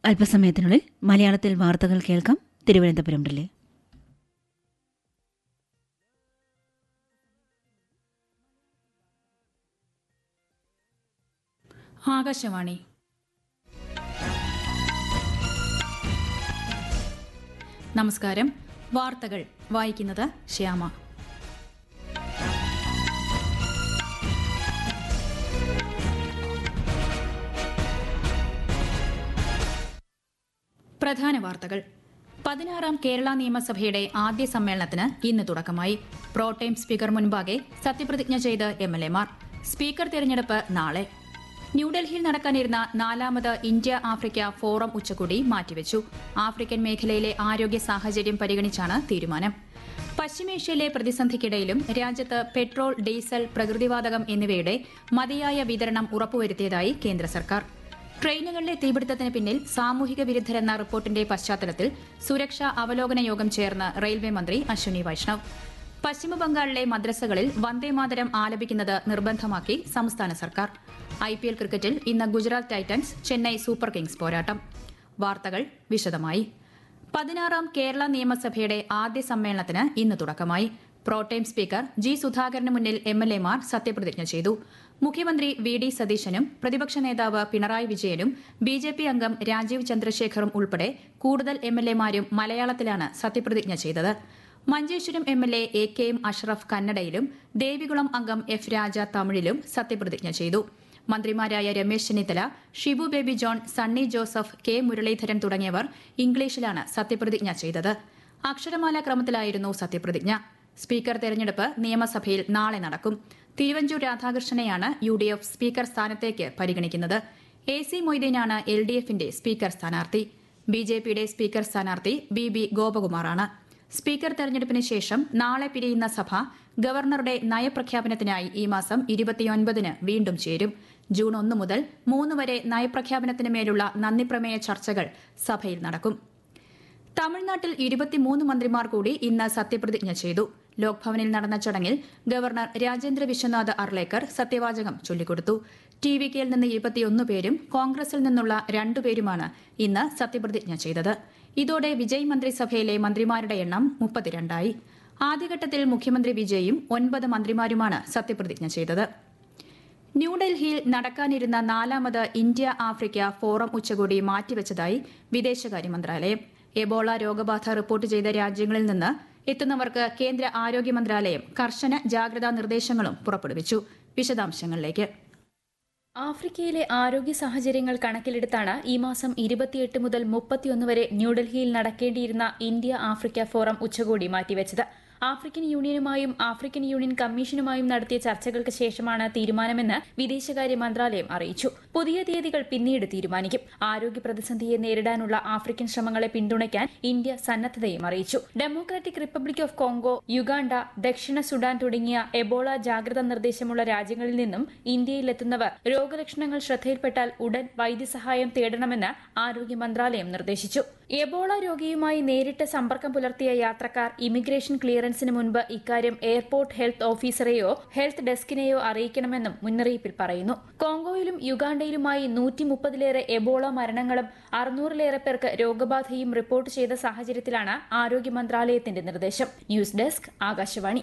അല്പസമയത്തിനുള്ളിൽ മലയാളത്തിൽ വാർത്തകൾ കേൾക്കാം തിരുവനന്തപുരം റിലേ ആകാശവാണി നമസ്കാരം വാർത്തകൾ വായിക്കുന്നത് ശ്യാമ പ്രധാന വാർത്തകൾ പതിനാറാം കേരള നിയമസഭയുടെ ആദ്യ സമ്മേളനത്തിന് ഇന്ന് തുടക്കമായി പ്രോടൈം സ്പീക്കർ മുൻപാകെ സത്യപ്രതിജ്ഞ ചെയ്ത് എം എൽ എമാർ സ്പീക്കർ തെരഞ്ഞെടുപ്പ് നാളെ ന്യൂഡൽഹിയിൽ നടക്കാനിരുന്ന നാലാമത് ഇന്ത്യ ആഫ്രിക്ക ഫോറം ഉച്ചകോടി മാറ്റിവെച്ചു ആഫ്രിക്കൻ മേഖലയിലെ ആരോഗ്യ സാഹചര്യം പരിഗണിച്ചാണ് തീരുമാനം പശ്ചിമേഷ്യയിലെ പ്രതിസന്ധിക്കിടയിലും രാജ്യത്ത് പെട്രോൾ ഡീസൽ പ്രകൃതിവാതകം എന്നിവയുടെ മതിയായ വിതരണം ഉറപ്പുവരുത്തിയതായി കേന്ദ്ര സർക്കാർ ട്രെയിനുകളിലെ തീപിടുത്തത്തിന് പിന്നിൽ സാമൂഹിക വിരുദ്ധരെന്ന റിപ്പോർട്ടിന്റെ പശ്ചാത്തലത്തിൽ സുരക്ഷാ അവലോകന യോഗം ചേർന്ന് റെയിൽവേ മന്ത്രി അശ്വിനി വൈഷ്ണവ് പശ്ചിമബംഗാളിലെ മദ്രസകളിൽ വന്ദേമാതരം ആലപിക്കുന്നത് നിർബന്ധമാക്കി സംസ്ഥാന സർക്കാർ ഐ പി എൽ ക്രിക്കറ്റിൽ ഇന്ന് Gujarat Titans Chennai super kings പോരാട്ടം വാർത്തകൾ വിശദമായി പതിനാറാം കേരള നിയമസഭയുടെ ആദ്യ സമ്മേളനത്തിന് ഇന്ന് തുടക്കമായി പ്രോടൈം സ്പീക്കർ ജി സുധാകരന് മുന്നിൽ എം എൽ എമാർ സത്യപ്രതിജ്ഞ ചെയ്തു മുഖ്യമന്ത്രി വി ഡി സതീശനും പ്രതിപക്ഷ നേതാവ് പിണറായി വിജയനും ബി ജെ പി അംഗം രാജീവ് ചന്ദ്രശേഖറും ഉൾപ്പെടെ കൂടുതൽ എം എൽ എമാരും മലയാളത്തിലാണ് സത്യപ്രതിജ്ഞ ചെയ്തത് Manjeshwaram M L A A K M Ashraf കന്നഡയിലും ദേവികുളം അംഗം എഫ് രാജ തമിഴിലും സത്യപ്രതിജ്ഞ ചെയ്തു മന്ത്രിമാരായ രമേശ് ചെന്നിത്തല ഷിബു ബേബി ജോൺ സണ്ണി ജോസഫ് കെ മുരളീധരൻ തുടങ്ങിയവർ ഇംഗ്ലീഷിലാണ് സത്യപ്രതിജ്ഞ ചെയ്തത് അക്ഷരമാല ക്രമത്തിലായിരുന്നു സത്യപ്രതിജ്ഞ സ്പീക്കർ തെരഞ്ഞെടുപ്പ് നിയമസഭയിൽ നാളെ നടക്കും തിരുവഞ്ചൂർ രാധാകൃഷ്ണനെയാണ് യു ഡി എഫ് സ്പീക്കർ സ്ഥാനത്തേക്ക് പരിഗണിക്കുന്നത് എ സി മൊയ്തീനാണ് എൽ ഡി എഫിന്റെ സ്പീക്കർ സ്ഥാനാർത്ഥി ബി ജെ പിയുടെ സ്പീക്കർ സ്ഥാനാർത്ഥി ബി ബി ഗോപകുമാറാണ് സ്പീക്കർ തെരഞ്ഞെടുപ്പിന് ശേഷം നാളെ പിരിയുന്ന സഭ ഗവർണറുടെ നയപ്രഖ്യാപനത്തിനായി ഈ മാസം ഇരുപത്തിയൊൻപതിന് വീണ്ടും ചേരും ജൂൺ ഒന്ന് മുതൽ മൂന്ന് വരെ നയപ്രഖ്യാപനത്തിന് മേലുള്ള നന്ദിപ്രമേയ ചർച്ചകൾ സഭയിൽ നടക്കും തമിഴ്നാട്ടിൽ ഇരുപത്തിമൂന്ന് മന്ത്രിമാർ കൂടി ഇന്ന് സത്യപ്രതിജ്ഞ ചെയ്തു ലോക്ഭവനിൽ നടന്ന ചടങ്ങിൽ ഗവർണർ രാജേന്ദ്ര വിശ്വനാഥ് അർലേക്കർ സത്യവാചകം ചൊല്ലിക്കൊടുത്തു ടി വി കെയിൽ നിന്ന് ഇരുപത്തിയൊന്ന് പേരും കോൺഗ്രസിൽ നിന്നുള്ള രണ്ടുപേരുമാണ് ഇന്ന് സത്യപ്രതിജ്ഞ ചെയ്തത് ഇതോടെ വിജയ് മന്ത്രിസഭയിലെ മന്ത്രിമാരുടെ എണ്ണം മുപ്പത്തിരണ്ടായി ആദ്യഘട്ടത്തിൽ മുഖ്യമന്ത്രി വിജയും ഒൻപത് മന്ത്രിമാരുമാണ് സത്യപ്രതിജ്ഞ ചെയ്തത് ന്യൂഡൽഹിയിൽ നടക്കാനിരുന്ന നാലാമത് ഇന്ത്യ ആഫ്രിക്ക ഫോറം ഉച്ചകോടി മാറ്റിവെച്ചതായി വിദേശകാര്യ മന്ത്രാലയം എബോള രോഗബാധ റിപ്പോർട്ട് ചെയ്ത രാജ്യങ്ങളിൽ നിന്ന് എത്തുന്നവർക്ക് കേന്ദ്ര ആരോഗ്യ മന്ത്രാലയം കർശന ജാഗ്രതാ നിർദ്ദേശങ്ങളും പുറപ്പെടുവിച്ചു വിശദാംശങ്ങളിലേക്ക് ആഫ്രിക്കയിലെ ആരോഗ്യ സാഹചര്യങ്ങൾ കണക്കിലെടുത്താണ് ഈ മാസം ഇരുപത്തിയെട്ട് മുതൽ മുപ്പത്തിയൊന്ന് വരെ ന്യൂഡൽഹിയിൽ നടക്കേണ്ടിയിരുന്ന ഇന്ത്യ ആഫ്രിക്ക ഫോറം ഉച്ചകോടി മാറ്റിവെച്ചത് ആഫ്രിക്കൻ യൂണിയനുമായും ആഫ്രിക്കൻ യൂണിയൻ കമ്മീഷനുമായും നടത്തിയ ചർച്ചകൾക്ക് ശേഷമാണ് തീരുമാനമെന്ന് വിദേശകാര്യ മന്ത്രാലയം അറിയിച്ചു പുതിയ തീയതികൾ പിന്നീട് തീരുമാനിക്കും ആരോഗ്യ പ്രതിസന്ധിയെ നേരിടാനുള്ള ആഫ്രിക്കൻ ശ്രമങ്ങളെ പിന്തുണയ്ക്കാൻ ഇന്ത്യ സന്നദ്ധതയും അറിയിച്ചു democratic republic of Congo Uganda ദക്ഷിണ സുഡാൻ തുടങ്ങിയ എബോള ജാഗ്രതാ നിർദ്ദേശമുള്ള രാജ്യങ്ങളിൽ നിന്നും ഇന്ത്യയിലെത്തുന്നവർ രോഗലക്ഷണങ്ങൾ ശ്രദ്ധയിൽപ്പെട്ടാൽ ഉടൻ വൈദ്യസഹായം തേടണമെന്ന് ആരോഗ്യ മന്ത്രാലയം നിർദ്ദേശിച്ചു എബോള രോഗിയുമായി നേരിട്ട് സമ്പർക്കം പുലർത്തിയ യാത്രക്കാർ ഇമിഗ്രേഷൻ ക്ലിയറൻസിന് മുൻപ് ഇക്കാര്യം എയർപോർട്ട് ഹെൽത്ത് ഓഫീസറെയോ ഹെൽത്ത് ഡെസ്കിനെയോ അറിയിക്കണമെന്നും മുന്നറിയിപ്പിൽ പറയുന്നു കോങ്കോയിലും യുഗാണ്ടയിലുമായി നൂറ്റി മുപ്പതിലേറെ എബോള മരണങ്ങളും അറുന്നൂറിലേറെ പേർക്ക് രോഗബാധയും റിപ്പോർട്ട് ചെയ്ത സാഹചര്യത്തിലാണ് ആരോഗ്യ മന്ത്രാലയത്തിന്റെ നിർദ്ദേശം ന്യൂസ് ഡെസ്ക് ആകാശവാണി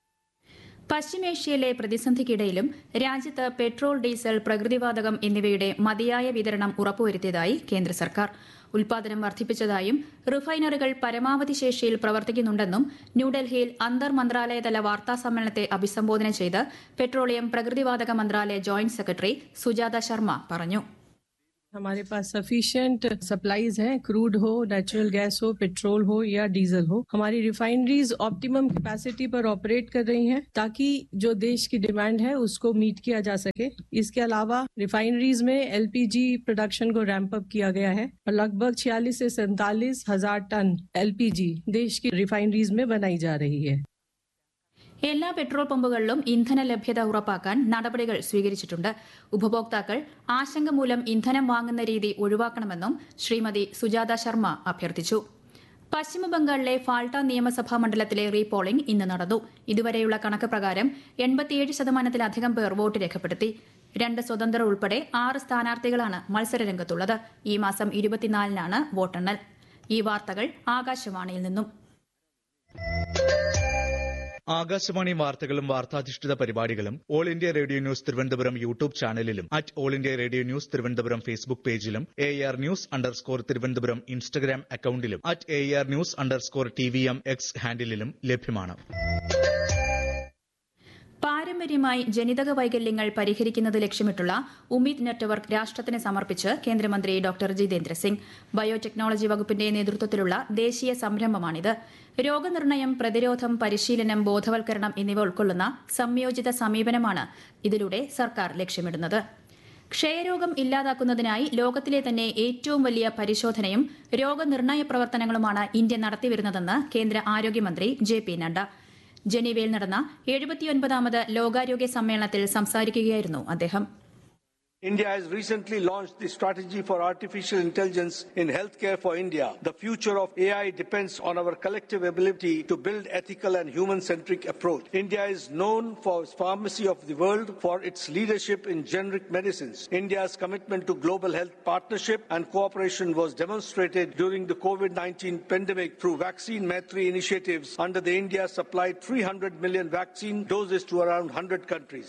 പശ്ചിമേഷ്യയിലെ പ്രതിസന്ധിക്കിടയിലും രാജ്യത്ത് പെട്രോൾ ഡീസൽ പ്രകൃതിവാതകം എന്നിവയുടെ മതിയായ വിതരണം ഉറപ്പുവരുത്തിയതായി കേന്ദ്ര സർക്കാർ ഉൽപാദനം വർദ്ധിപ്പിച്ചതായും റിഫൈനറികൾ പരമാവധി ശേഷിയിൽ പ്രവർത്തിക്കുന്നുണ്ടെന്നും ന്യൂഡൽഹിയിൽ അന്തർ മന്ത്രാലയതല വാർത്താ സമ്മേളനത്തെ അഭിസംബോധന ചെയ്ത് പെട്രോളിയം പ്രകൃതിവാതക മന്ത്രാലയ ജോയിന്റ് സെക്രട്ടറി സുജാത ശർമ്മ പറഞ്ഞു हमारे पास सफिशिएंट सप्लाईज हैं क्रूड हो नेचुरल गैस हो पेट्रोल हो या डीजल हो हमारी रिफाइनरीज ऑप्टिमम कैपेसिटी पर ऑपरेट कर रही हैं ताकि जो देश की डिमांड है उसको मीट किया जा सके इसके अलावा रिफाइनरीज में एलपीजी प्रोडक्शन को रैंप अप किया गया है और लगभग छियालीस से सैंतालीस हजार टन एलपीजी देश की रिफाइनरीज में बनाई जा रही है എല്ലാ പെട്രോൾ പമ്പുകളിലും ഇന്ധന ലഭ്യത ഉറപ്പാക്കാൻ നടപടികൾ സ്വീകരിച്ചിട്ടുണ്ട് ഉപഭോക്താക്കൾ ആശങ്ക മൂലം ഇന്ധനം വാങ്ങുന്ന രീതി ഒഴിവാക്കണമെന്നും ശ്രീമതി സുജാത ശർമ്മ അഭ്യർത്ഥിച്ചു പശ്ചിമബംഗാളിലെ ഫാൾട്ട നിയമസഭാ മണ്ഡലത്തിലെ റീപോളിംഗ് ഇന്ന് നടന്നു ഇതുവരെയുള്ള കണക്ക് പ്രകാരം എൺപത്തിയേഴ് ശതമാനത്തിലധികം പേർ വോട്ട് രേഖപ്പെടുത്തി രണ്ട് സ്വതന്ത്രർ ഉൾപ്പെടെ ആറ് സ്ഥാനാർത്ഥികളാണ് മത്സരരംഗത്തുള്ളത് ഈ മാസം ഇരുപത്തിനാലിനാണ് വോട്ടെണ്ണൽ ഈ വാർത്തകൾ ആകാശവാണിയിൽ നിന്നും ആകാശവാണി വാർത്തകളും വാർത്താധിഷ്ഠിത പരിപാടികളും all India radio news Thiruvananthapuram YouTube ചാനലിലും at all India radio news Thiruvananthapuram Facebook പേജിലും A R news underscore Thiruvananthapuram Instagram അക്കൌണ്ടിലും at A R news underscore T V M X ഹാൻഡിലും ലഭ്യമാണ് പാരമ്പര്യമായി ജനിതക വൈകല്യങ്ങൾ പരിഹരിക്കുന്നത് ലക്ഷ്യമിട്ടുള്ള ഉമീദ് നെറ്റ്വർക്ക് രാഷ്ട്രത്തിന് സമർപ്പിച്ച് കേന്ദ്രമന്ത്രി ഡോക്ടർ ജിതേന്ദ്ര സിംഗ് ബയോടെക്നോളജി വകുപ്പിന്റെ നേതൃത്വത്തിലുള്ള ദേശീയ സംരംഭമാണിത് രോഗനിർണയം പ്രതിരോധം പരിശീലനം ബോധവൽക്കരണം എന്നിവ ഉൾക്കൊള്ളുന്ന സംയോജിത സമീപനമാണ് ഇതിലൂടെ സർക്കാർ ലക്ഷ്യമിടുന്നത് ക്ഷയരോഗം ഇല്ലാതാക്കുന്നതിനായി ലോകത്തിലെ തന്നെ ഏറ്റവും വലിയ പരിശോധനയും രോഗനിർണയ പ്രവർത്തനങ്ങളുമാണ് ഇന്ത്യ നടത്തിവരുന്നതെന്ന് കേന്ദ്ര ആരോഗ്യമന്ത്രി ജെ പി നഡ്ഡ ജനീവയിൽ നടന്ന എഴുപത്തിയൊൻപതാമത് ലോകാരോഗ്യ സമ്മേളനത്തിൽ സംസാരിക്കുകയായിരുന്നു അദ്ദേഹം India has recently launched the strategy for artificial intelligence in healthcare for India. The future of AI depends on our collective ability to build ethical and human-centric approach. India is known for its pharmacy of the world for its leadership in generic medicines. India's commitment to global health partnership and cooperation was demonstrated during the COVID-19 pandemic through vaccine Maitri initiatives under the India supplied 300 million vaccine doses to around 100 countries.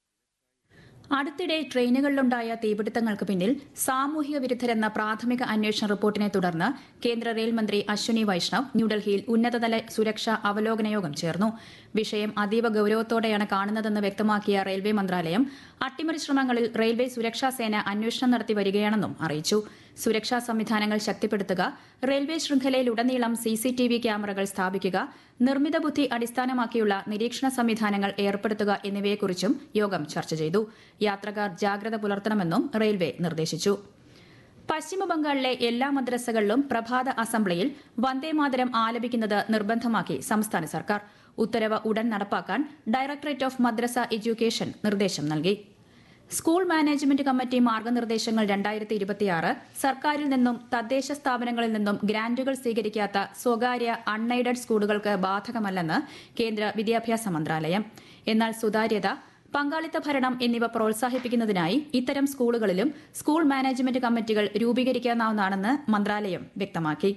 അടുത്തിടെ ട്രെയിനുകളിലുണ്ടായ തീപിടുത്തങ്ങൾക്ക് പിന്നിൽ സാമൂഹിക വിരുദ്ധരെന്ന പ്രാഥമിക അന്വേഷണ റിപ്പോർട്ടിനെ തുടർന്ന് കേന്ദ്ര rail മന്ത്രി അശ്വനി വൈഷ്ണവ് ന്യൂഡൽഹിയിൽ ഉന്നതതല സുരക്ഷാ അവലോകന യോഗം ചേർന്നു വിഷയം അതീവ ഗൌരവത്തോടെയാണ് കാണുന്നതെന്ന് വ്യക്തമാക്കിയ റെയിൽവേ മന്ത്രാലയം അട്ടിമറി ശ്രമങ്ങളിൽ റെയിൽവേ സുരക്ഷാ സേന അന്വേഷണം നടത്തി വരികയാണെന്നും അറിയിച്ചു സുരക്ഷാ സംവിധാനങ്ങൾ ശക്തിപ്പെടുത്തുക റെയിൽവേ ശൃംഖലയിലുടനീളം സിസിടിവി ക്യാമറകൾ സ്ഥാപിക്കുക നിർമ്മിത ബുദ്ധി അടിസ്ഥാനമാക്കിയുള്ള നിരീക്ഷണ സംവിധാനങ്ങൾ ഏർപ്പെടുത്തുക എന്നിവയെക്കുറിച്ചും യോഗം ചർച്ച ചെയ്തു യാത്രക്കാർ ജാഗ്രത പുലർത്തണമെന്നും റെയിൽവേ നിർദ്ദേശിച്ചു പശ്ചിമബംഗാളിലെ എല്ലാ മദ്രസകളിലും പ്രഭാത അസംബ്ലിയിൽ വന്ദേമാതരം ആലപിക്കുന്നത് നിർബന്ധമാക്കി സംസ്ഥാന സർക്കാർ ഉത്തരവ് ഉടൻ നടപ്പാക്കാൻ ഡയറക്ടറേറ്റ് ഓഫ് മദ്രസ എഡ്യൂക്കേഷൻ നിർദ്ദേശം നൽകി സ്കൂൾ മാനേജ്മെന്റ് കമ്മിറ്റി മാർഗനിർദ്ദേശങ്ങൾ രണ്ടായിരത്തി ഇരുപത്തിയാറ് സർക്കാരിൽ നിന്നും തദ്ദേശ സ്ഥാപനങ്ങളിൽ നിന്നും ഗ്രാന്റുകൾ സ്വീകരിക്കാത്ത സ്വകാര്യ അൺഎയ്ഡഡ് സ്കൂളുകൾക്ക് ബാധകമല്ലെന്ന് കേന്ദ്ര വിദ്യാഭ്യാസ മന്ത്രാലയം എന്നാൽ സുതാര്യത പങ്കാളിത്ത ഭരണം എന്നിവ പ്രോത്സാഹിപ്പിക്കുന്നതിനായി ഇത്തരം സ്കൂളുകളിലും സ്കൂൾ മാനേജ്മെന്റ് കമ്മിറ്റികൾ രൂപീകരിക്കാവുന്നതാണെന്ന് മന്ത്രാലയം വ്യക്തമാക്കി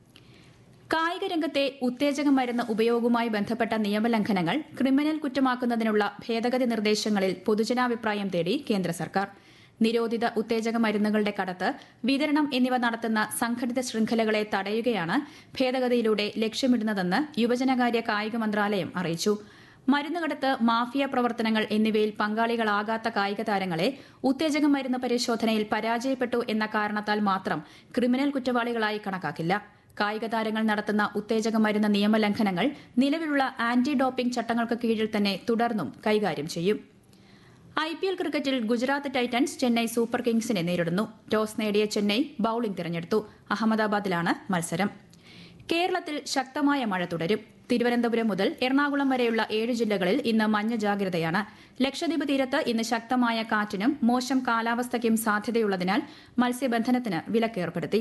കായിക രംഗത്തെ ഉത്തേജക മരുന്ന് ഉപയോഗവുമായി ബന്ധപ്പെട്ട നിയമലംഘനങ്ങൾ ക്രിമിനൽ കുറ്റമാക്കുന്നതിനുള്ള ഭേദഗതി നിർദ്ദേശങ്ങളിൽ പൊതുജനാഭിപ്രായം തേടി കേന്ദ്ര സർക്കാർ നിരോധിത ഉത്തേജക മരുന്നുകളുടെ കടത്ത് വിതരണം എന്നിവ നടത്തുന്ന സംഘടിത ശൃംഖലകളെ തടയുകയാണ് ഭേദഗതിയിലൂടെ ലക്ഷ്യമിടുന്നതെന്ന് യുവജനകാര്യ കായിക മന്ത്രാലയം അറിയിച്ചു മരുന്നുകടത്ത് മാഫിയ പ്രവർത്തനങ്ങൾ എന്നിവയിൽ പങ്കാളികളാകാത്ത കായിക താരങ്ങളെ ഉത്തേജക മരുന്ന് പരിശോധനയിൽ പരാജയപ്പെട്ടു എന്ന കാരണത്താൽ മാത്രം ക്രിമിനൽ കുറ്റവാളികളായി കണക്കാക്കില്ല കായിക താരങ്ങൾ നടത്തുന്ന ഉത്തേജക മരുന്ന് നിയമലംഘനങ്ങൾ നിലവിലുള്ള ആന്റി ഡോപ്പിംഗ് ചട്ടങ്ങൾക്ക് കീഴിൽ തന്നെ തുടർന്നും കൈകാര്യം ചെയ്യും ഐ പി എൽ ക്രിക്കറ്റിൽ ഗുജറാത്ത് ടൈറ്റൻസ് ചെന്നൈ സൂപ്പർ കിങ്സിനെ നേരിടുന്നു ടോസ് നേടിയ ചെന്നൈ ബൌളിംഗ് തിരഞ്ഞെടുത്തു അഹമ്മദാബാദിലാണ് മത്സരം കേരളത്തിൽ ശക്തമായ മഴ തുടരും തിരുവനന്തപുരം മുതൽ എറണാകുളം വരെയുള്ള ഏഴ് ജില്ലകളിൽ ഇന്ന് മഞ്ഞ ജാഗ്രതയാണ് ലക്ഷദ്വീപ് തീരത്ത് ഇന്ന് ശക്തമായ കാറ്റിനും മോശം കാലാവസ്ഥയ്ക്കും സാധ്യതയുള്ളതിനാൽ മത്സ്യബന്ധനത്തിന് വിലക്കേർപ്പെടുത്തി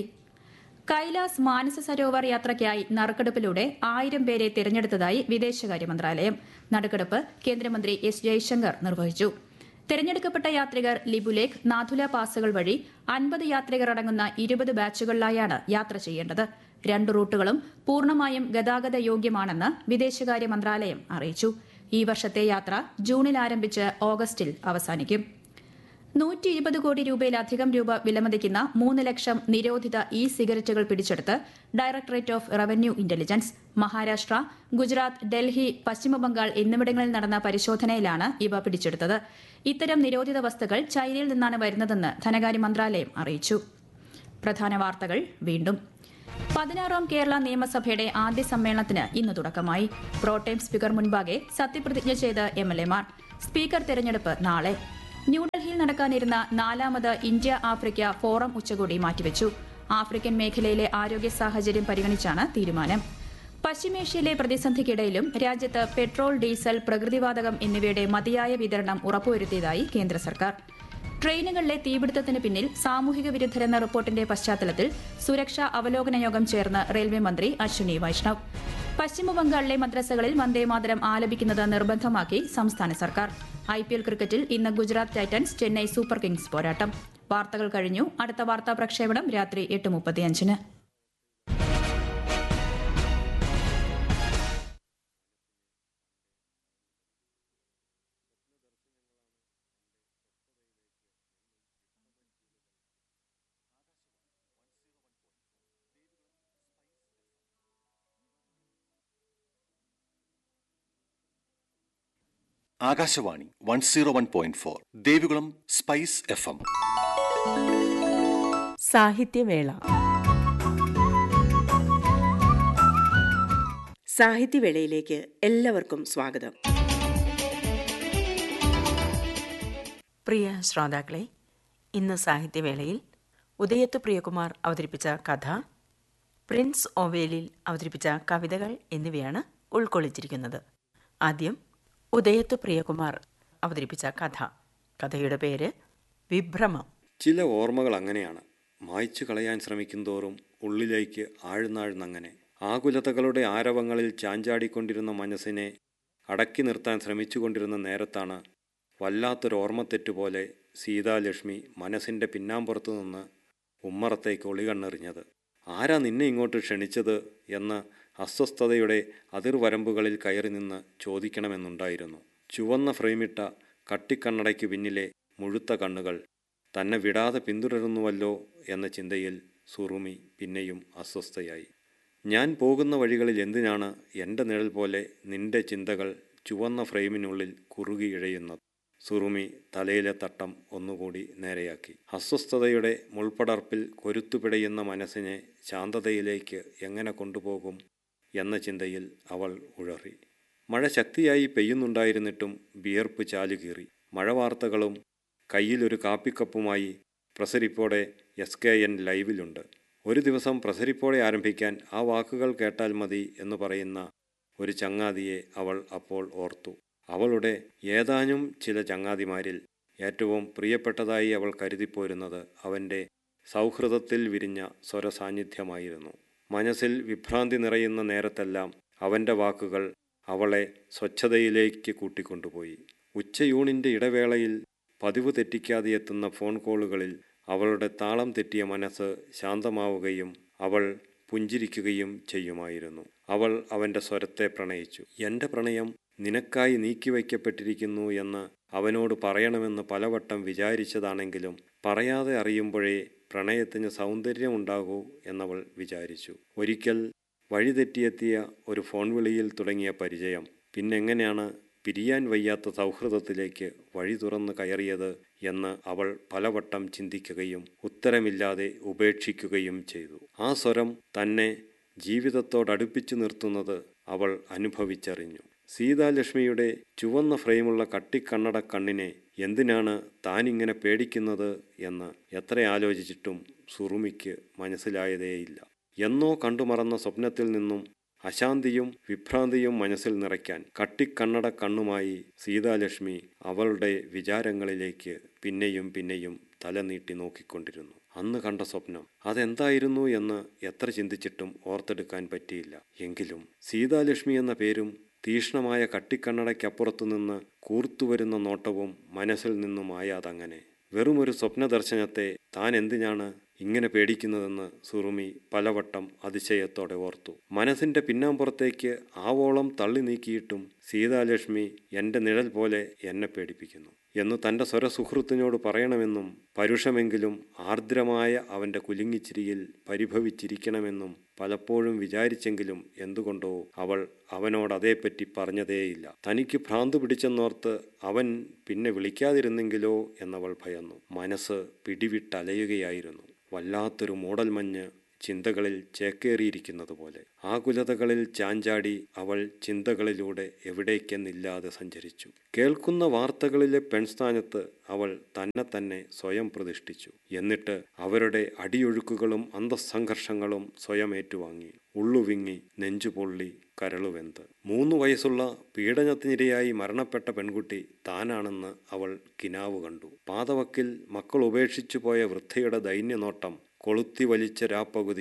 കൈലാസ് മാനസ സരോവർ യാത്രയ്ക്കായി നറുക്കെടുപ്പിലൂടെ ആയിരം പേരെ തിരഞ്ഞെടുത്തതായി വിദേശകാര്യ മന്ത്രാലയം നറുക്കെടുപ്പ് കേന്ദ്രമന്ത്രി എസ് ജയശങ്കർ നിർവഹിച്ചു തിരഞ്ഞെടുക്കപ്പെട്ട യാത്രികർ ലിബുലേഖ് നാഥുല പാസുകൾ വഴി അൻപത് യാത്രികർ അടങ്ങുന്ന ഇരുപത് ബാച്ചുകളിലായാണ് യാത്ര ചെയ്യേണ്ടത് രണ്ട് റൂട്ടുകളും പൂർണ്ണമായും ഗതാഗത യോഗ്യമാണെന്ന് വിദേശകാര്യ മന്ത്രാലയം അറിയിച്ചു ഈ വർഷത്തെ യാത്ര ജൂണിൽ ആരംഭിച്ച് ഓഗസ്റ്റിൽ അവസാനിക്കും നൂറ്റി ഇരുപത് കോടി രൂപയിലധികം രൂപ വിലമതിക്കുന്ന മൂന്ന് ലക്ഷം നിരോധിത ഇ സിഗരറ്റുകൾ പിടിച്ചെടുത്ത് directorate of revenue intelligence Maharashtra Gujarat Delhi Paschimbangal എന്നിവിടങ്ങളിൽ നടന്ന പരിശോധനയിലാണ് ഇവ പിടിച്ചെടുത്തത് ഇത്തരം നിരോധിത വസ്തുക്കൾ ചൈനയിൽ നിന്നാണ് വരുന്നതെന്ന് ധനകാര്യ മന്ത്രാലയം അറിയിച്ചു പ്രധാന വാർത്തകൾ വീണ്ടും പതിനാറാം കേരള നിയമസഭയുടെ ആദ്യ സമ്മേളനത്തിന് ഇന്ന് തുടക്കമായി പ്രോട്ടേം സ്പീക്കർ മുൻപാകെ സത്യപ്രതിജ്ഞ ചെയ്ത് എം എൽ എമാർ സ്പീക്കർ തെരഞ്ഞെടുപ്പ് നാളെ ന്യൂഡൽഹിയിൽ നടക്കാനിരുന്ന നാലാമത് ഇന്ത്യ ആഫ്രിക്ക ഫോറം ഉച്ചകോടി മാറ്റിവെച്ചു ആഫ്രിക്കൻ മേഖലയിലെ ആരോഗ്യ സാഹചര്യം പരിഗണിച്ചാണ് തീരുമാനം പശ്ചിമേഷ്യയിലെ പ്രതിസന്ധിക്കിടയിലും രാജ്യത്ത് പെട്രോൾ ഡീസൽ പ്രകൃതിവാതകം എന്നിവയുടെ മതിയായ വിതരണം ഉറപ്പുവരുത്തിയതായി കേന്ദ്ര സർക്കാർ ട്രെയിനുകളിലെ തീപിടുത്തത്തിന് പിന്നിൽ സാമൂഹിക വിരുദ്ധരെന്ന റിപ്പോർട്ടിന്റെ പശ്ചാത്തലത്തിൽ സുരക്ഷാ അവലോകന യോഗം ചേർന്ന് റെയിൽവേ മന്ത്രി അശ്വിനി വൈഷ്ണവ് പശ്ചിമബംഗാളിലെ മദ്രസകളിൽ വന്ദേമാതരം ആലപിക്കുന്നത് നിർബന്ധമാക്കി സംസ്ഥാന സർക്കാർ ഐ പി എൽ ക്രിക്കറ്റിൽ ഇന്ന് Gujarat Titans Chennai super kings പോരാട്ടം വാർത്തകൾ കഴിഞ്ഞു അടുത്ത വാർത്താ പ്രക്ഷേപണം രാത്രി എട്ട് മുപ്പത്തിയഞ്ചിന് Akashvani one zero one point four Devikulam spice F M സാഹിത്യവേള സാഹിത്യവേളയിലേക്ക് എല്ലാവർക്കും സ്വാഗതം പ്രിയ ശ്രോതാക്കളെ ഇന്ന് സാഹിത്യവേളയിൽ ഉദയത്ത് പ്രിയകുമാർ അവതരിപ്പിച്ച കഥ പ്രിൻസ് ഓവേലിൽ അവതരിപ്പിച്ച കവിതകൾ എന്നിവയാണ് ഉൾക്കൊള്ളിച്ചിരിക്കുന്നത് ആദ്യം ഉദയത്ത് പ്രിയകുമാർ അവതരിപ്പിച്ച കഥ കഥയുടെ പേര് വിഭ്രമം ചില ഓർമ്മകൾ അങ്ങനെയാണ് മായ്ച്ചു കളയാൻ ശ്രമിക്കുന്തോറും ഉള്ളിലേക്ക് ആഴ്ന്നാഴ്ന്നങ്ങനെ ആകുലതകളുടെ ആരവങ്ങളിൽ ചാഞ്ചാടിക്കൊണ്ടിരുന്ന മനസ്സിനെ അടക്കി നിർത്താൻ ശ്രമിച്ചുകൊണ്ടിരുന്ന നേരത്താണ് വല്ലാത്തൊരു ഓർമ്മത്തെറ്റുപോലെ സീതാലക്ഷ്മി മനസ്സിൻ്റെ പിന്നാമ്പുറത്തു നിന്ന് ഉമ്മറത്തേക്ക് ഒളികണ്ണെറിഞ്ഞത് ആരാ നിന്നെ ഇങ്ങോട്ട് ക്ഷണിച്ചത് എന്ന് അസ്വസ്ഥതയുടെ അതിർവരമ്പുകളിൽ കയറി നിന്ന് ചോദിക്കണമെന്നുണ്ടായിരുന്നു ചുവന്ന ഫ്രെയിമിട്ട കട്ടിക്കണ്ണടയ്ക്ക് പിന്നിലെ മുഴുത്ത കണ്ണുകൾ തന്നെ വിടാതെ പിന്തുടരുന്നുവല്ലോ എന്ന ചിന്തയിൽ സുറുമി പിന്നെയും അസ്വസ്ഥയായി ഞാൻ പോകുന്ന വഴികളിൽ എന്തിനാണ് എൻ്റെ നിഴൽ പോലെ നിന്റെ ചിന്തകൾ ചുവന്ന ഫ്രെയിമിനുള്ളിൽ കുറുകി ഇഴയുന്നത് സുറുമി തലയിലെ തട്ടം ഒന്നുകൂടി നേരെയാക്കി അസ്വസ്ഥതയുടെ മുൾപ്പടർപ്പിൽ കൊരുത്തുപിടയുന്ന മനസ്സിനെ ശാന്തതയിലേക്ക് എങ്ങനെ കൊണ്ടുപോകും എന്ന ചിന്തയിൽ അവൾ ഉഴറി മഴ ശക്തിയായി പെയ്യുന്നുണ്ടായിരുന്നിട്ടും വിയർപ്പ് ചാലുകീറി മഴ വാർത്തകളും കയ്യിലൊരു കാപ്പിക്കപ്പുമായി പ്രസരിപ്പോടെ എസ് കെ എൻ ലൈവിലുണ്ട് ഒരു ദിവസം പ്രസരിപ്പോടെ ആരംഭിക്കാൻ ആ വാക്കുകൾ കേട്ടാൽ മതി എന്ന് പറയുന്ന ഒരു ചങ്ങാതിയെ അവൾ അപ്പോൾ ഓർത്തു അവളുടെ ഏതാനും ചില ചങ്ങാതിമാരിൽ ഏറ്റവും പ്രിയപ്പെട്ടതായി അവൾ കരുതിപ്പോരുന്നത് അവൻ്റെ സൗഹൃദത്തിൽ വിരിഞ്ഞ സ്വരസാന്നിധ്യമായിരുന്നു മനസ്സിൽ വിഭ്രാന്തി നിറയുന്ന നേരത്തെല്ലാം അവൻ്റെ വാക്കുകൾ അവളെ സ്വച്ഛതയിലേക്ക് കൂട്ടിക്കൊണ്ടുപോയി ഉച്ചയൂണിൻ്റെ ഇടവേളയിൽ പതിവ് തെറ്റിക്കാതെ എത്തുന്ന ഫോൺ കോളുകളിൽ അവളുടെ താളം തെറ്റിയ മനസ്സ് ശാന്തമാവുകയും അവൾ പുഞ്ചിരിക്കുകയും ചെയ്യുമായിരുന്നു അവൾ അവൻ്റെ സ്വരത്തെ പ്രണയിച്ചു എൻ്റെ പ്രണയം നിനക്കായി നീക്കിവയ്ക്കപ്പെട്ടിരിക്കുന്നു എന്ന് അവനോട് പറയണമെന്ന് പലവട്ടം വിചാരിച്ചതാണെങ്കിലും പറയാതെ അറിയുമ്പോഴേ പ്രണയത്തിന് സൗന്ദര്യമുണ്ടാകൂ എന്നവൾ വിചാരിച്ചു ഒരിക്കൽ വഴിതെറ്റിയെത്തിയ ഒരു ഫോൺ വിളിയിൽ തുടങ്ങിയ പരിചയം പിന്നെങ്ങനെയാണ് പിരിയാൻ വയ്യാത്ത സൗഹൃദത്തിലേക്ക് വഴി തുറന്ന് കയറിയത് എന്ന് അവൾ പലവട്ടം ചിന്തിക്കുകയും ഉത്തരമില്ലാതെ ഉപേക്ഷിക്കുകയും ചെയ്തു ആ സ്വരം തന്നെ ജീവിതത്തോടടുപ്പിച്ചു നിർത്തുന്നത് അവൾ അനുഭവിച്ചറിഞ്ഞു സീതാലക്ഷ്മിയുടെ ചുവന്ന ഫ്രെയിമുള്ള കട്ടിക്കണ്ണട കണ്ണിനെ എന്തിനാണ് താനിങ്ങനെ പേടിക്കുന്നത് എന്ന് എത്ര ആലോചിച്ചിട്ടും സുറുമിക്ക് മനസ്സിലായതേയില്ല എന്നോ കണ്ടുമറന്ന സ്വപ്നത്തിൽ നിന്നും അശാന്തിയും വിഭ്രാന്തിയും മനസ്സിൽ നിറയ്ക്കാൻ കട്ടിക്കണ്ണട കണ്ണുമായി സീതാലക്ഷ്മി അവളുടെ വിചാരങ്ങളിലേക്ക് പിന്നെയും പിന്നെയും തലനീട്ടി നോക്കിക്കൊണ്ടിരുന്നു അന്ന് കണ്ട സ്വപ്നം അതെന്തായിരുന്നു എന്ന് എത്ര ചിന്തിച്ചിട്ടും ഓർത്തെടുക്കാൻ പറ്റിയില്ല എങ്കിലും സീതാലക്ഷ്മി എന്ന പേരും തീഷ്ണമായ കട്ടിക്കണ്ണടയ്ക്കപ്പുറത്തു നിന്ന് കൂർത്തുവരുന്ന നോട്ടവും മനസ്സിൽ നിന്നും ആയാതങ്ങനെ വെറുമൊരു സ്വപ്നദർശനത്തെ താൻ എന്തിനാണ് ഇങ്ങനെ പേടിക്കുന്നതെന്ന് സുറുമി പലവട്ടം അതിശയത്തോടെ ഓർത്തു മനസ്സിന്റെ പിന്നാമ്പുറത്തേക്ക് ആവോളം തള്ളി നീക്കിയിട്ടും സീതാലക്ഷ്മി എൻ്റെ നിഴൽ പോലെ എന്നെ പേടിപ്പിക്കുന്നു എന്ന് തൻ്റെ സ്വരസുഹൃത്തിനോട് പറയണമെന്നും പരുഷമെങ്കിലും ആർദ്രമായ അവൻ്റെ കുലുങ്ങിച്ചിരിയിൽ പരിഭവിച്ചിരിക്കണമെന്നും പലപ്പോഴും വിചാരിച്ചെങ്കിലും എന്തുകൊണ്ടോ അവൾ അവനോട് അതേപ്പറ്റി പറഞ്ഞതേയില്ല തനിക്ക് ഭ്രാന്ത് പിടിച്ചെന്നോർത്ത് അവൻ പിന്നെ വിളിക്കാതിരുന്നെങ്കിലോ എന്നവൾ ഭയന്നു മനസ്സ് പിടിവിട്ടലയുകയായിരുന്നു വല്ലാത്തൊരു മൂടൽമഞ്ഞ് ചിന്തകളിൽ ചേക്കേറിയിരിക്കുന്നത് പോലെ ആകുലതകളിൽ ചാഞ്ചാടി അവൾ ചിന്തകളിലൂടെ എവിടേക്കെന്നില്ലാതെ സഞ്ചരിച്ചു കേൾക്കുന്ന വാർത്തകളിലെ പെൺസ്ഥാനത്ത് അവൾ തന്നെ തന്നെ സ്വയം പ്രതിഷ്ഠിച്ചു എന്നിട്ട് അവരുടെ അടിയൊഴുക്കുകളും അന്തസ്സംഘർഷങ്ങളും സ്വയം ഏറ്റുവാങ്ങി ഉള്ളുവിങ്ങി നെഞ്ചുപൊള്ളി കരളുവെന്ത് മൂന്ന് വയസ്സുള്ള പീഡനത്തിനിരയായി മരണപ്പെട്ട പെൺകുട്ടി താനാണെന്ന് അവൾ കിനാവ് കണ്ടു പാതവക്കിൽ മക്കൾ ഉപേക്ഷിച്ചു പോയ വൃദ്ധയുടെ ദൈന്യനോട്ടം കൊളുത്തി വലിച്ച രാപ്പകുതിയിൽ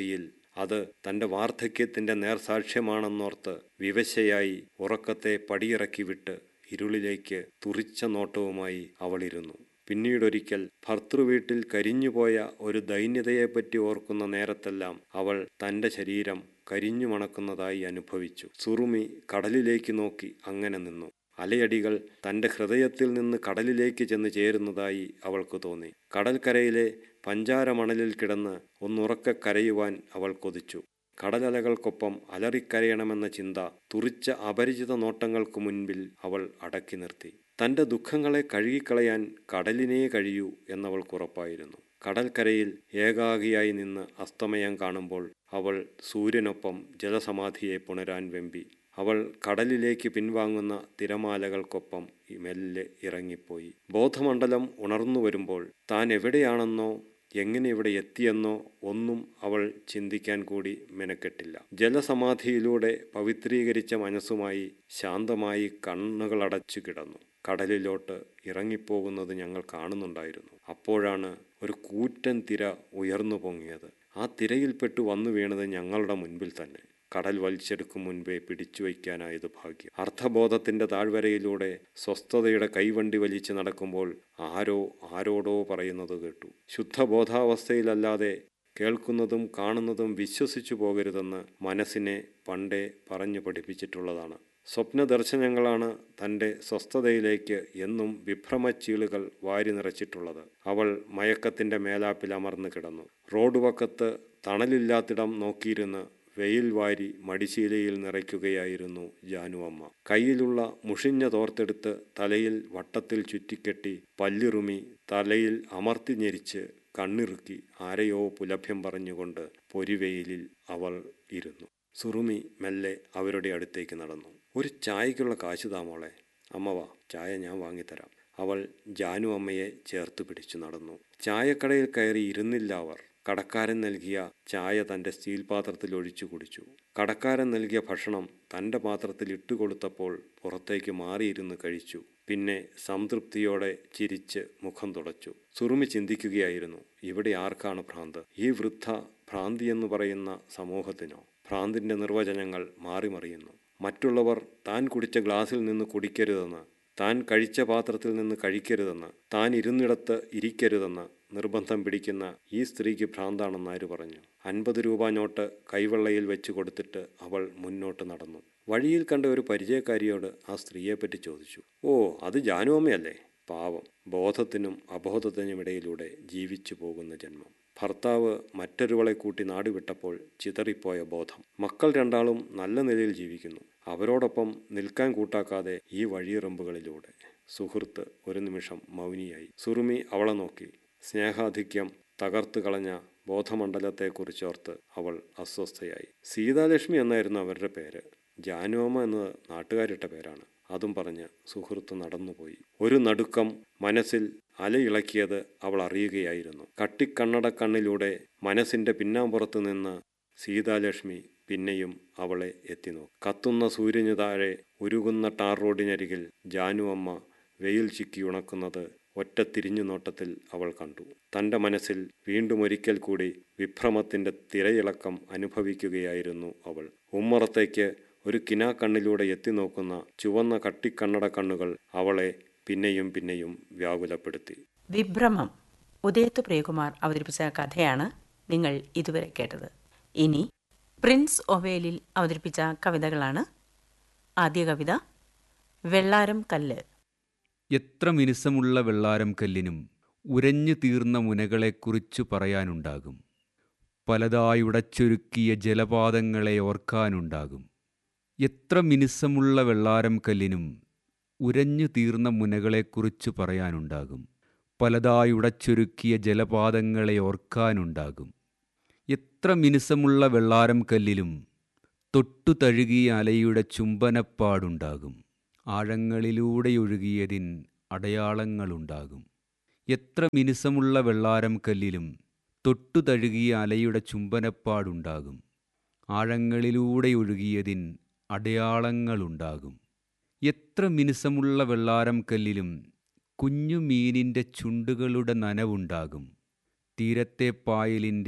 അത് തന്റെ വാർദ്ധക്യത്തിന്റെ നേർസാക്ഷ്യമാണെന്നോർത്ത് വിവശയായി ഉറക്കത്തെ പടിയിറക്കി വിട്ട് ഇരുളിലേക്ക് തുറിച്ച നോട്ടവുമായി അവളിരുന്നു പിന്നീടൊരിക്കൽ ഭർത്തൃവീട്ടിൽ കരിഞ്ഞുപോയ ഒരു ദൈന്യതയെപ്പറ്റി ഓർക്കുന്ന നേരത്തെല്ലാം അവൾ തന്റെ ശരീരം കരിഞ്ഞു മണക്കുന്നതായി അനുഭവിച്ചു സുറുമി കടലിലേക്ക് നോക്കി അങ്ങനെ നിന്നു അലയടികൾ തന്റെ ഹൃദയത്തിൽ നിന്ന് കടലിലേക്ക് ചെന്ന് ചേരുന്നതായി അവൾക്ക് തോന്നി കടൽക്കരയിലെ പഞ്ചാരമണലിൽ കിടന്ന് ഒന്നുറക്കെ കരയുവാൻ അവൾ കൊതിച്ചു കടലലകൾക്കൊപ്പം അലറിക്കരയണമെന്ന ചിന്ത തുറിച്ച അപരിചിത നോട്ടങ്ങൾക്ക് മുൻപിൽ അവൾ അടക്കി നിർത്തി തന്റെ ദുഃഖങ്ങളെ കഴുകിക്കളയാൻ കടലിനേ കഴിയൂ എന്നവൾക്കുറപ്പായിരുന്നു കടൽക്കരയിൽ ഏകാഗിയായി നിന്ന് അസ്തമയം കാണുമ്പോൾ അവൾ സൂര്യനൊപ്പം ജലസമാധിയെ പുണരാൻ വെമ്പി അവൾ കടലിലേക്ക് പിൻവാങ്ങുന്ന തിരമാലകൾക്കൊപ്പം മെല്ലെ ഇറങ്ങിപ്പോയി ബോധമണ്ഡലം ഉണർന്നു വരുമ്പോൾ താൻ എവിടെയാണെന്നോ എങ്ങനെ ഇവിടെ എത്തിയെന്നോ ഒന്നും അവൾ ചിന്തിക്കാൻ കൂടി മെനക്കെട്ടില്ല ജലസമാധിയിലൂടെ പവിത്രീകരിച്ച മനസ്സുമായി ശാന്തമായി കണ്ണുകളടച്ചു കിടന്നു കടലിലോട്ട് ഇറങ്ങിപ്പോകുന്നത് ഞങ്ങൾ കാണുന്നുണ്ടായിരുന്നു അപ്പോഴാണ് ഒരു കൂറ്റൻ തിര ഉയർന്നു പൊങ്ങിയത് ആ തിരയിൽപ്പെട്ടു വന്നു വീണത് ഞങ്ങളുടെ മുൻപിൽ തന്നെ കടൽ വലിച്ചെടുക്കും മുൻപേ പിടിച്ചു വയ്ക്കാനായത് ഭാഗ്യം അർത്ഥബോധത്തിന്റെ താഴ്വരയിലൂടെ സ്വസ്ഥതയുടെ കൈവണ്ടി വലിച്ചു നടക്കുമ്പോൾ ആരോ ആരോടോ പറയുന്നത് കേട്ടു ശുദ്ധബോധാവസ്ഥയിലല്ലാതെ കേൾക്കുന്നതും കാണുന്നതും വിശ്വസിച്ചു പോകരുതെന്ന് മനസ്സിനെ പണ്ടേ പറഞ്ഞു പഠിപ്പിച്ചിട്ടുള്ളതാണ് സ്വപ്നദർശനങ്ങളാണ് തൻ്റെ സ്വസ്ഥതയിലേക്ക് എന്നും വിഭ്രമച്ചീളുകൾ വാരി നിറച്ചിട്ടുള്ളത് അവൾ മയക്കത്തിൻ്റെ മേലാപ്പിൽ അമർന്നു കിടന്നു റോഡ് വക്കത്ത് തണലില്ലാത്തിടം നോക്കിയിരുന്ന് വെയിൽ വാരി മടിശീലയിൽ നിറയ്ക്കുകയായിരുന്നു ജാനുവമ്മ കയ്യിലുള്ള മുഷിഞ്ഞ തോർത്തെടുത്ത് തലയിൽ വട്ടത്തിൽ ചുറ്റിക്കെട്ടി പല്ലിറുമി തലയിൽ അമർത്തി ഞെരിച്ച് കണ്ണിറുക്കി ആരെയോ പുലഭ്യം പറഞ്ഞുകൊണ്ട് പൊരിവെയിലിൽ അവൾ ഇരുന്നു സുറുമി മെല്ലെ അവരുടെ അടുത്തേക്ക് നടന്നു ഒരു ചായക്കുള്ള കാശ് താമോളെ അമ്മ വാ ചായ ഞാൻ വാങ്ങിത്തരാം അവൾ ജാനു അമ്മയെ ചേർത്ത് പിടിച്ചു നടന്നു ചായക്കടയിൽ കയറി ഇരുന്നില്ല അവർ കടക്കാരൻ നൽകിയ ചായ തൻ്റെ സ്റ്റീൽ പാത്രത്തിൽ ഒഴിച്ചു കുടിച്ചു കടക്കാരൻ നൽകിയ ഭക്ഷണം തൻ്റെ പാത്രത്തിൽ ഇട്ടുകൊടുത്തപ്പോൾ പുറത്തേക്ക് മാറിയിരുന്ന് കഴിച്ചു പിന്നെ സംതൃപ്തിയോടെ ചിരിച്ച് മുഖം തുടച്ചു സുറുമി ചിന്തിക്കുകയായിരുന്നു ഇവിടെ ആർക്കാണ് ഭ്രാന്ത് ഈ വൃദ്ധ ഭ്രാന്തി എന്ന് പറയുന്ന സമൂഹത്തിനോ ഭ്രാന്തിൻ്റെ നിർവചനങ്ങൾ മാറിമറിയുന്നു മറ്റുള്ളവർ താൻ കുടിച്ച ഗ്ലാസ്സിൽ നിന്ന് കുടിക്കരുതെന്ന് താൻ കഴിച്ച പാത്രത്തിൽ നിന്ന് കഴിക്കരുതെന്ന് താൻ ഇരുന്നിടത്ത് ഇരിക്കരുതെന്ന് നിർബന്ധം പിടിക്കുന്ന ഈ സ്ത്രീക്ക് ഭ്രാന്താണെന്ന് ആര് പറഞ്ഞു അൻപത് രൂപ നോട്ട് കൈവെള്ളയിൽ വെച്ച് കൊടുത്തിട്ട് അവൾ മുന്നോട്ട് നടന്നു വഴിയിൽ കണ്ട ഒരു പരിചയക്കാരിയോട് ആ സ്ത്രീയെപ്പറ്റി ചോദിച്ചു ഓ അത് ജാനുവമ്മയല്ലേ പാവം ബോധത്തിനും അബോധത്തിനും ഇടയിലൂടെ ജീവിച്ചു പോകുന്ന ജന്മം ഭർത്താവ് മറ്റൊരുവളെ കൂട്ടി നാടുവിട്ടപ്പോൾ ചിതറിപ്പോയ ബോധം മക്കൾ രണ്ടാളും നല്ല നിലയിൽ ജീവിക്കുന്നു അവരോടൊപ്പം നിൽക്കാൻ കൂട്ടാക്കാതെ ഈ വഴിയിറമ്പുകളിലൂടെ സുഹൃത്ത് ഒരു നിമിഷം മൗനിയായി സുറുമി അവളെ നോക്കി സ്നേഹാധിക്യം തകർത്തു കളഞ്ഞ ബോധമണ്ഡലത്തെക്കുറിച്ചോർത്ത് അവൾ അസ്വസ്ഥയായി സീതാലക്ഷ്മി എന്നായിരുന്നു അവരുടെ പേര് ജാനുവമ്മ എന്നത് നാട്ടുകാരിട്ട പേരാണ് അതും പറഞ്ഞ് സുഹൃത്ത് നടന്നുപോയി ഒരു നടുക്കം മനസ്സിൽ അലയിളക്കിയത് അവൾ അറിയുകയായിരുന്നു കട്ടിക്കണ്ണട കണ്ണിലൂടെ മനസ്സിന്റെ പിന്നാമ്പുറത്ത് നിന്ന് സീതാലക്ഷ്മി പിന്നെയും അവളെ എത്തിനോക്കി കത്തുന്ന സൂര്യനു താഴെ ഉരുകുന്ന ടാർ റോഡിനരികിൽ ജാനുവമ്മ വെയിൽ ചിക്കി ഉണക്കുന്നത് ഒറ്റ തിരിഞ്ഞു നോട്ടത്തിൽ അവൾ കണ്ടു തൻ്റെ മനസ്സിൽ വീണ്ടും ഒരിക്കൽ കൂടി വിഭ്രമത്തിൻ്റെ തിരയിളക്കം അനുഭവിക്കുകയായിരുന്നു അവൾ ഉമ്മറത്തേക്ക് ഒരു കിനാക്കണ്ണിലൂടെ എത്തിനോക്കുന്ന ചുവന്ന കട്ടിക്കണ്ണട കണ്ണുകൾ അവളെ പിന്നെയും പിന്നെയും വ്യാകുലപ്പെടുത്തി വിഭ്രമം ഉദയത്ത് പ്രിയകുമാർ അവതരിപ്പിച്ച കഥയാണ് നിങ്ങൾ ഇതുവരെ കേട്ടത് ഇനി പ്രിൻസ് ഒവേലിൽ അവതരിപ്പിച്ച കവിതകളാണ് ആദ്യ കവിത വെള്ളാരം കല്ല് എത്ര മിനുസമുള്ള വെള്ളാരം കല്ലിനും ഉരഞ്ഞു തീർന്ന മുനകളെക്കുറിച്ചു പറയാനുണ്ടാകും പലതായുടച്ചൊരുക്കിയ ജലപാതങ്ങളെ ഓർക്കാനുണ്ടാകും എത്ര മിനുസമുള്ള വെള്ളാരം കല്ലിനും ഉരഞ്ഞു തീർന്ന മുനകളെക്കുറിച്ചു പറയാനുണ്ടാകും പലതായുടച്ചൊരുക്കിയ ജലപാതങ്ങളെ ഓർക്കാനുണ്ടാകും എത്ര മിനുസമുള്ള വെള്ളാരം കല്ലിലും തൊട്ടു തഴുകിയ അലയുടെ ചുംബനപ്പാടുണ്ടാകും ആഴങ്ങളിലൂടെയൊഴുകിയതിൻ അടയാളങ്ങളുണ്ടാകും എത്ര മിനുസമുള്ള വെള്ളാരം കല്ലിലും തൊട്ടു തഴുകിയ അലയുടെ ചുംബനപ്പാടുണ്ടാകും ആഴങ്ങളിലൂടെയൊഴുകിയതിൻ അടയാളങ്ങളുണ്ടാകും എത്ര മിനുസമുള്ള വെള്ളാരം കല്ലിലും കുഞ്ഞു മീനിൻ്റെ ചുണ്ടുകളുടെ നനവുണ്ടാകും തീരത്തെ പായലിൻ്റെ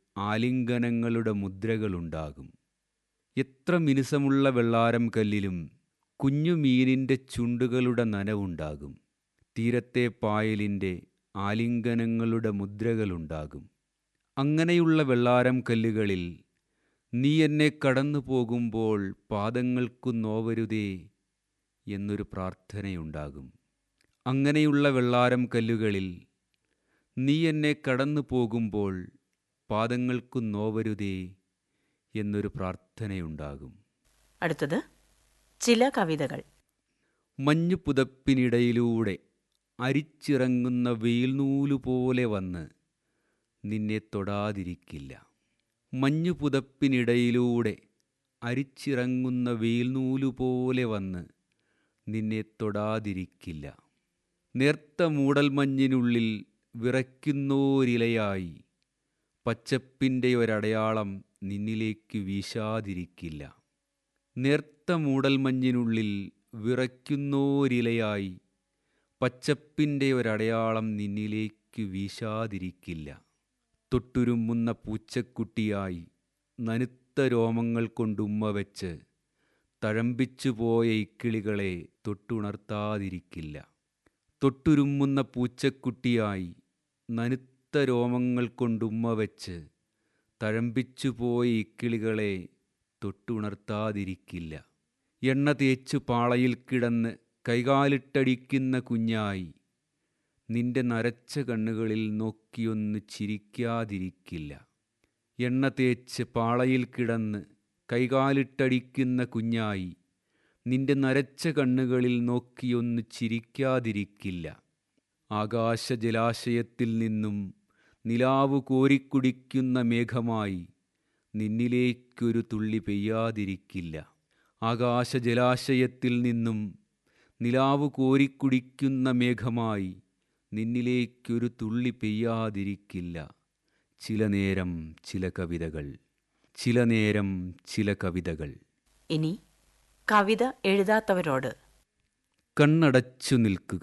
ആലിംഗനങ്ങളുടെ മുദ്രകളുണ്ടാകും എത്ര മിനുസമുള്ള വെള്ളാരം കല്ലിലും കുഞ്ഞു മീനിൻ്റെ ചുണ്ടുകളുടെ നനവുണ്ടാകും തീരത്തെ പായലിൻ്റെ ആലിംഗനങ്ങളുടെ മുദ്രകളുണ്ടാകും അങ്ങനെയുള്ള വെള്ളാരം കല്ലുകളിൽ നീ എന്നെ കടന്നു പോകുമ്പോൾ പാദങ്ങൾക്കു നോവരുതേ എന്നൊരു പ്രാർത്ഥനയുണ്ടാകും അങ്ങനെയുള്ള വെള്ളാരം കല്ലുകളിൽ നീ എന്നെ കടന്നു പോകുമ്പോൾ പാദങ്ങൾക്കു നോവരുതേ എന്നൊരു പ്രാർത്ഥനയുണ്ടാകും അടുത്തത് ചില കവിതകൾ മഞ്ഞു പുതപ്പിനിടയിലൂടെ അരിച്ചിറങ്ങുന്ന വെയിൽനൂലു പോലെ വന്ന് നിന്നെ തൊടാതിരിക്കില്ല മഞ്ഞു പുതപ്പിനിടയിലൂടെ അരിച്ചിറങ്ങുന്ന വെയിൽനൂലു പോലെ വന്ന് നിന്നെ തൊടാതിരിക്കില്ല നേർത്ത മൂടൽമഞ്ഞിനുള്ളിൽ വിറയ്ക്കുന്നോരിലയായി പച്ചപ്പിൻ്റെ ഒരടയാളം നിന്നിലേക്ക് വീശാതിരിക്കില്ല നേർത്ത മൂടൽമഞ്ഞിനുള്ളിൽ വിറയ്ക്കുന്നോരിലയായി പച്ചപ്പിൻ്റെ ഒരടയാളം നിന്നിലേക്ക് വീശാതിരിക്കില്ല തൊട്ടുരുമ്മുന്ന പൂച്ചക്കുട്ടിയായി നനുത്ത രോമങ്ങൾ കൊണ്ടുമ്മ വെച്ച് തഴമ്പിച്ചുപോയ ഇക്കിളികളെ തൊട്ടുണർത്താതിരിക്കില്ല തൊട്ടുരുമ്മുന്ന പൂച്ചക്കുട്ടിയായി നനുത്ത രോമങ്ങൾ കൊണ്ടുമ്മ വെച്ച് തഴമ്പിച്ചുപോയ ഇക്കിളികളെ തൊട്ടുണർത്താതിരിക്കില്ല എണ്ണ തേച്ചു പാളയിൽ കിടന്ന് കൈകാലിട്ടടിക്കുന്ന കുഞ്ഞായി നിന്റെ നരച്ച കണ്ണുകളിൽ നോക്കിയൊന്ന് ചിരിക്കാതിരിക്കില്ല എണ്ണ തേച്ച് പാളയിൽ കിടന്ന് കൈകാലിട്ടടിക്കുന്ന കുഞ്ഞായി നിന്റെ നരച്ച കണ്ണുകളിൽ നോക്കിയൊന്ന് ചിരിക്കാതിരിക്കില്ല ആകാശജലാശയത്തിൽ നിന്നും നിലാവ് കോരിക്കുടിക്കുന്ന മേഘമായി നിന്നിലേക്കൊരു തുള്ളി പെയ്യാതിരിക്കില്ല ആകാശജലാശയത്തിൽ നിന്നും നിലാവ് കോരിക്കുടിക്കുന്ന മേഘമായി നിന്നിലേക്കൊരു തുള്ളി പെയ്യാതിരിക്കില്ല ചില നേരം ചില കവിതകൾ ചില നേരം ചില കവിതകൾ ഇനി കവിത എഴുതാത്തവരോട് കണ്ണടച്ചു നിൽക്കുക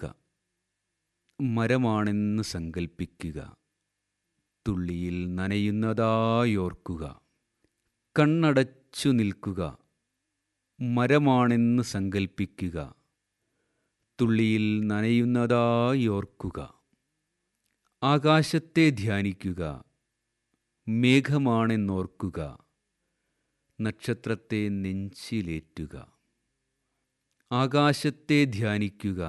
മരമാണെന്ന് സങ്കൽപ്പിക്കുക തുള്ളിയിൽ നനയുന്നതായോർക്കുക കണ്ണടച്ചു നിൽക്കുക മരമാണെന്ന് സങ്കൽപ്പിക്കുക തുള്ളിയിൽ നനയുന്നതായോർക്കുക ആകാശത്തെ ധ്യാനിക്കുക മേഘമാണെന്നോർക്കുക നക്ഷത്രത്തെ നെഞ്ചിലേറ്റുക ആകാശത്തെ ധ്യാനിക്കുക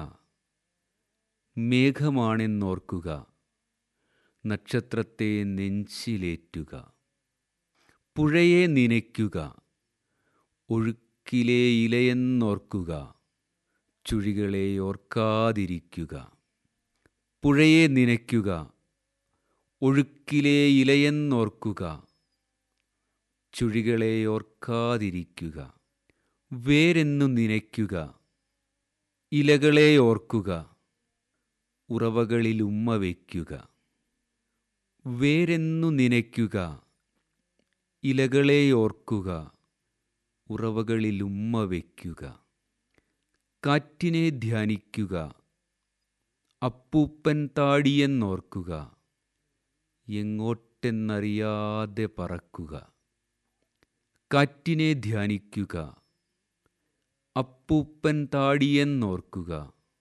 മേഘമാണെന്നോർക്കുക നക്ഷത്രത്തെ നെഞ്ചിലേറ്റുക പുഴയെ നനയ്ക്കുക ഒഴുക്കിലെ ഇലയെന്നോർക്കുക ചുഴികളെ ഓർക്കാതിരിക്കുക പുഴയെ നനയ്ക്കുക ഒഴുക്കിലെ ഇലയെന്നോർക്കുക ചുഴികളെ ഓർക്കാതിരിക്കുക വേരെന്നു നനയ്ക്കുക ഇലകളെ ഓർക്കുക ഉറവകളിൽ ഉമ്മ വയ്ക്കുക വേരെന്നു നനയ്ക്കുക ഇലകളെ ഓർക്കുക ഉറവകളിൽ ഉമ്മ വയ്ക്കുക കാറ്റിനെ ധ്യാനിക്കുക അപ്പൂപ്പൻ താടിയെന്നോർക്കുക എങ്ങോട്ടെന്നറിയാതെ പറക്കുക കാറ്റിനെ ധ്യാനിക്കുക അപ്പൂപ്പൻ താടിയെന്നോർക്കുക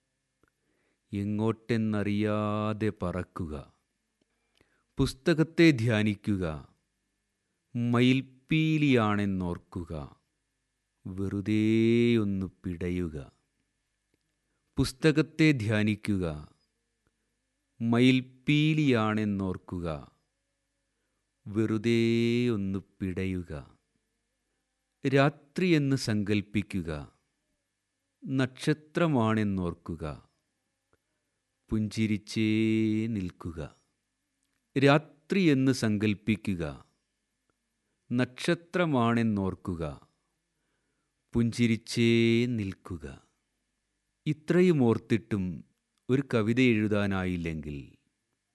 എങ്ങോട്ടെന്നറിയാതെ പറക്കുക പുസ്തകത്തെ ധ്യാനിക്കുക മയിൽപ്പീലിയാണെന്നോർക്കുക വെറുതെയൊന്നു പിടയുക പുസ്തകത്തെ ധ്യാനിക്കുക മയിൽപ്പീലിയാണെന്നോർക്കുക വെറുതെയൊന്നു പിടയുക രാത്രിയെന്ന് സങ്കൽപ്പിക്കുക നക്ഷത്രമാണെന്നോർക്കുക പുഞ്ചിരിച്ചേ നിൽക്കുക രാത്രിയെന്ന് സങ്കൽപ്പിക്കുക നക്ഷത്രമാണെന്നോർക്കുക പുഞ്ചിരിച്ചേ നിൽക്കുക ഇത്രയും ഓർത്തിട്ടും ഒരു കവിത എഴുതാനായില്ലെങ്കിൽ